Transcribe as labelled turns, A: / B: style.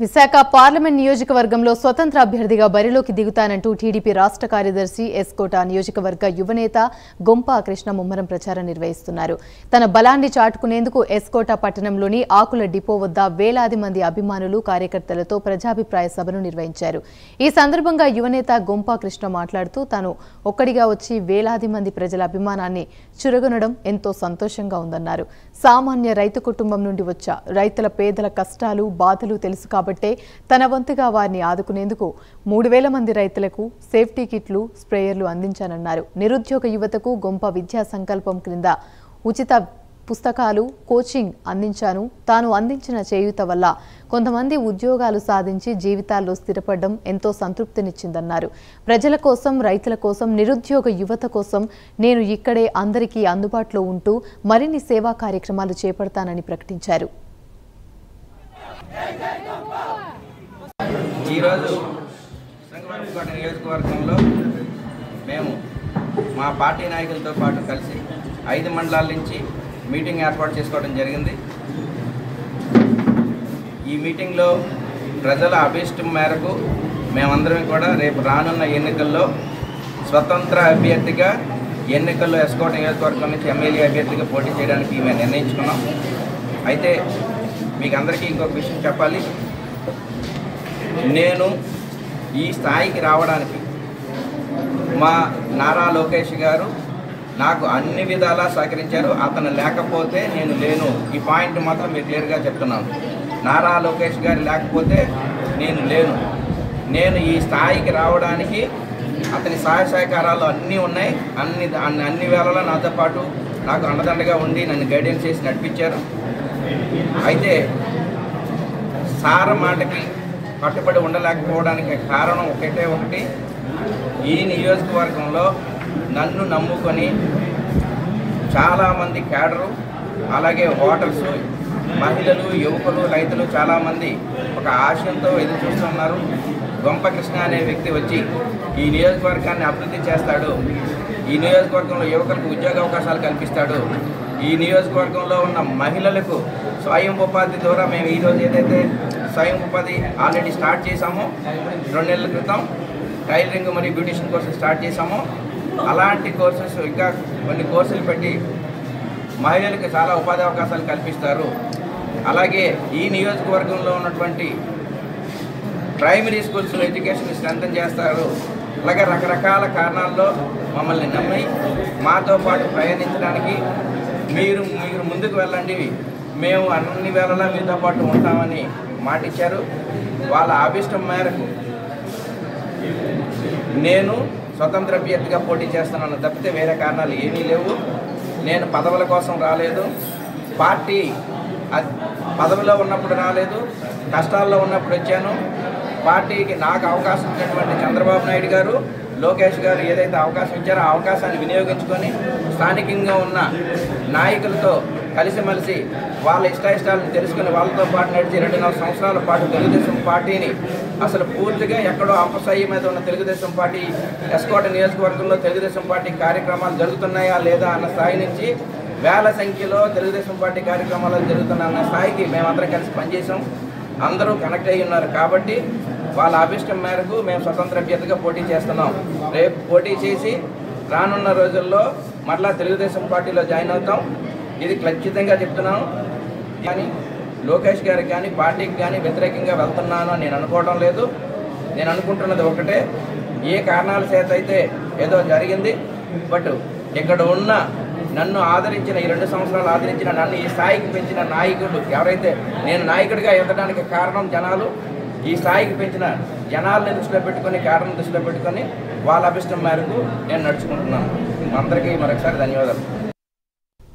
A: Visakha parliament నియోజకవర్గంలో స్వతంత్ర అభ్యర్థిగా బరిలోకి దిగుతానంటూ టీడీపీ రాష్ట్ర కార్యదర్శి ఎస్కోట నియోజకవర్గ యువనేత గొంప కృష్ణ ముమ్మరం ప్రచారం నిర్వహిస్తున్నారు తన బలాన్ని చాటుకునేందుకు ఎస్కోట పట్టణంలోని ఆకుల డిపో వద్ద వేలాది మంది అభిమానులు కార్యకర్తలతో ప్రజాభిప్రాయ సభను నిర్వహించారు ఈ సందర్భంగా యువనేత గొంప కృష్ణ మాట్లాడుతూ తాను ఒక్కడిగా వచ్చి వేలాది మంది ప్రజల అభిమానాన్ని చురగొనడం ఎంతో సంతోషంగా ఉందన్నారు సామాన్య రైతు కుటుంబం నుండి వచ్చా రైతుల పేదల కష్టాలు బాధలు తెలుసు కాబట్టే తన వంతుగా వారిని ఆదుకునేందుకు మూడు వేల మంది రైతులకు సేఫ్టీ కిట్లు స్ప్రేయర్లు అందించానన్నారు నిరుద్యోగ యువతకు గొంప విద్యా సంకల్పం క్రింద ఉచిత పుస్తకాలు కోచింగ్ అందించాను తాను అందించిన చేయూత వల్ల కొంతమంది ఉద్యోగాలు సాధించి జీవితాల్లో స్థిరపడడం ఎంతో సంతృప్తినిచ్చిందన్నారు ప్రజల కోసం రైతుల కోసం నిరుద్యోగ యువత కోసం నేను ఇక్కడే అందరికీ అందుబాటులో ఉంటూ మరిన్ని సేవా కార్యక్రమాలు చేపడతానని ప్రకటించారు
B: ఈరోజు శంకరపేట నియోజకవర్గంలో మేము మా పార్టీ నాయకులతో పాటు కలిసి ఐదు మండలాల నుంచి మీటింగ్ ఏర్పాటు చేసుకోవడం జరిగింది ఈ మీటింగ్లో ప్రజల అభీష్టం మేరకు మేమందరం కూడా రేపు రానున్న ఎన్నికల్లో స్వతంత్ర అభ్యర్థిగా ఎన్నికల్లో ఎస్కోట నియోజకవర్గం నుంచి ఎమ్మెల్యే అభ్యర్థిగా పోటీ చేయడానికి మేము నిర్ణయించుకున్నాం అయితే మీకు అందరికీ ఇంకొక విషయం చెప్పాలి నేను ఈ స్థాయికి రావడానికి మా నారా లోకేష్ గారు నాకు అన్ని విధాలా సహకరించారు అతను లేకపోతే నేను లేను ఈ పాయింట్ మాత్రం మీరు క్లియర్గా చెప్తున్నాను నారా లోకేష్ గారు లేకపోతే నేను లేను నేను ఈ స్థాయికి రావడానికి అతని సహాయ సహకారాలు అన్నీ ఉన్నాయి అన్ని అన్ని అన్ని వేళలా నాతో పాటు నాకు అండదండగా ఉండి నన్ను గైడెన్స్ చేసి నడిపించారు అయితే సార మాటకి కట్టుబడి ఉండలేకపోవడానికి కారణం ఒకటే ఒకటి ఈ నియోజకవర్గంలో నన్ను నమ్ముకొని చాలామంది క్యాడరు అలాగే ఓటర్స్ మహిళలు యువకులు రైతులు చాలామంది ఒక ఆశయంతో ఎదురు చూస్తున్నారు గొంప కృష్ణ అనే వ్యక్తి వచ్చి ఈ నియోజకవర్గాన్ని అభివృద్ధి చేస్తాడు ఈ నియోజకవర్గంలో యువకులకు ఉద్యోగ అవకాశాలు కల్పిస్తాడు ఈ నియోజకవర్గంలో ఉన్న మహిళలకు స్వయం ఉపాధి ద్వారా మేము ఈరోజు ఏదైతే స్వయం ఉపాధి ఆల్రెడీ స్టార్ట్ చేశామో రెండు నెలల క్రితం టైలరింగ్ మరియు బ్యూటిషియన్ కోర్సెస్ స్టార్ట్ చేశామో అలాంటి కోర్సెస్ ఇంకా కొన్ని కోర్సులు పెట్టి మహిళలకు చాలా ఉపాధి అవకాశాలు కల్పిస్తారు అలాగే ఈ నియోజకవర్గంలో ఉన్నటువంటి ప్రైమరీ స్కూల్స్ ఎడ్యుకేషన్ స్ట్రెంథన్ చేస్తారు అలాగే రకరకాల కారణాల్లో మమ్మల్ని నమ్మి మాతో పాటు ప్రయాణించడానికి మీరు మీరు ముందుకు వెళ్ళండి మేము అన్ని వేళలా మీతో పాటు ఉంటామని మాటిచ్చారు వాళ్ళ అభిష్టం మేరకు నేను స్వతంత్ర అభ్యర్థిగా పోటీ చేస్తున్నాను తప్పితే వేరే కారణాలు ఏమీ లేవు నేను పదవుల కోసం రాలేదు పార్టీ అద్- పదవిలో ఉన్నప్పుడు రాలేదు కష్టాల్లో ఉన్నప్పుడు వచ్చాను పార్టీకి నాకు అవకాశం ఇచ్చినటువంటి చంద్రబాబు నాయుడు గారు లోకేష్ గారు ఏదైతే అవకాశం ఇచ్చారో ఆ అవకాశాన్ని వినియోగించుకొని స్థానికంగా ఉన్న నాయకులతో కలిసిమెలిసి వాళ్ళ ఇష్టాయిష్టాలను తెలుసుకుని వాళ్ళతో పాటు నడిచి రెండున్నర సంవత్సరాల పాటు తెలుగుదేశం పార్టీని అసలు పూర్తిగా ఎక్కడో అంపసాయి మీద ఉన్న తెలుగుదేశం పార్టీ ఎస్కోట నియోజకవర్గంలో తెలుగుదేశం పార్టీ కార్యక్రమాలు జరుగుతున్నాయా లేదా అన్న స్థాయి నుంచి వేల సంఖ్యలో తెలుగుదేశం పార్టీ కార్యక్రమాలు జరుగుతున్న అన్న స్థాయికి మేమందరం కలిసి పనిచేసాం అందరూ కనెక్ట్ అయ్యి ఉన్నారు కాబట్టి వాళ్ళ అభిష్టం మేరకు మేము స్వతంత్ర అభ్యర్థిగా పోటీ చేస్తున్నాం రేపు పోటీ చేసి రానున్న రోజుల్లో మరలా తెలుగుదేశం పార్టీలో జాయిన్ అవుతాం ఇది ఖచ్చితంగా చెప్తున్నాం కానీ లోకేష్ గారికి కానీ పార్టీకి కానీ వ్యతిరేకంగా వెళ్తున్నాను అని నేను అనుకోవడం లేదు నేను అనుకుంటున్నది ఒకటే ఏ కారణాల చేత అయితే ఏదో జరిగింది బట్ ఇక్కడ ఉన్న నన్ను ఆదరించిన ఈ రెండు సంవత్సరాలు ఆదరించిన నన్ను ఈ స్థాయికి పెంచిన నాయకుడు ఎవరైతే నేను నాయకుడిగా ఎదగడానికి కారణం జనాలు ఈ స్థాయికి పెంచిన జనాలను దృష్టిలో పెట్టుకొని కారణం దృష్టిలో పెట్టుకొని వాళ్ళ అభిష్టం మేరకు నేను నడుచుకుంటున్నాను అందరికీ మరొకసారి ధన్యవాదాలు